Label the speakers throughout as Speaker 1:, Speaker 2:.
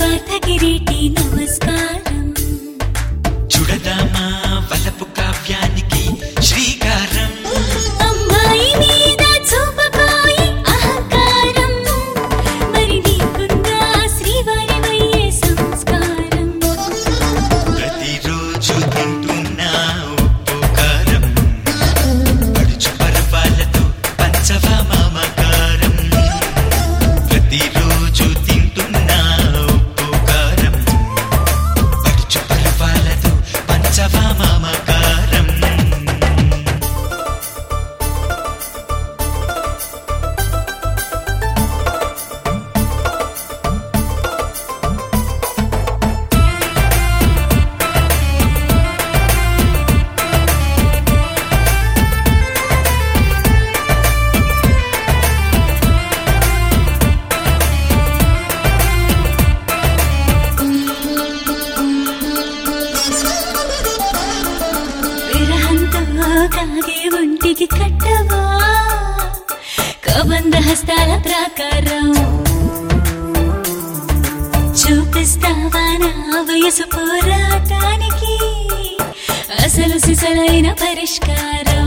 Speaker 1: స్వార్థ కిరీటి నమస్కారం
Speaker 2: చుడదామా వలపు కావ్యానికి శ్రీకారం
Speaker 1: అమ్మాయి మీద చూపబోయి అహంకారం మరి నీకుందా శ్రీవారివయ్యే సంస్కారం
Speaker 2: ప్రతిరోజు తింటున్నా ఉప్పు కారం పడుచు పర్వాలతో పంచవా మమకారం ప్రతిరోజు తింటున్నా ఉప్పు కారం పడుచు పర్వాలతో పంచవా మమకారం
Speaker 1: విరహంతో కాగే ఒంటికి కట్టవా కబంధ హస్తాల ప్రాకారం చూపిస్తావా నా వయసు పోరాటానికి అసలు సిసలైన పరిష్కారం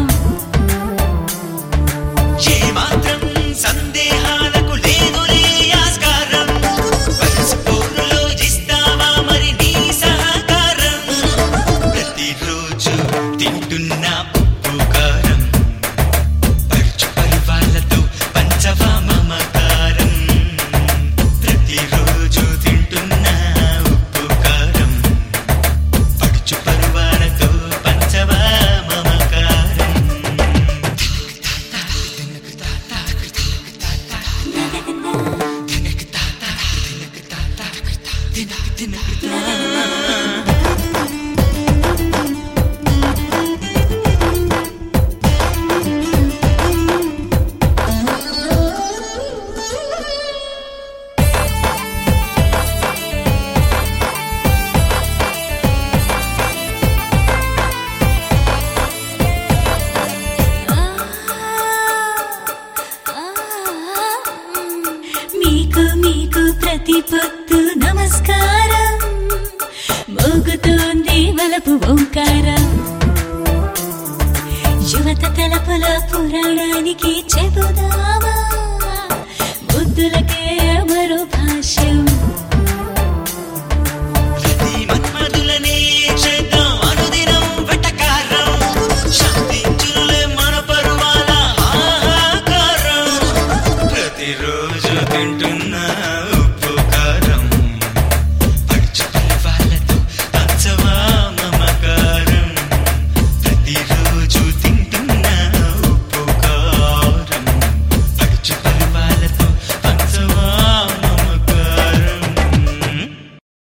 Speaker 2: ఏ మాత్రం సందేహాలకు లేదులే ఆస్కారం వయసు పోరులో ఇస్తావా మరి నీ సహకారం ప్రతిరోజు తింటున్నా ఉప్పు కారం పరుచు పరివాళ్ళతో పంచవా మమకారం ప్రతిరోజు తింటున్నా ఉప్పు కారం పడుచు పరువాలతో పంచవా మమకారం
Speaker 1: మీకు మీకు ప్రతి పొద్దు నమస్కారం మోగుతోంది వలపు ఓంకారం యువత తలపుల పురాణానికి చెబుదామా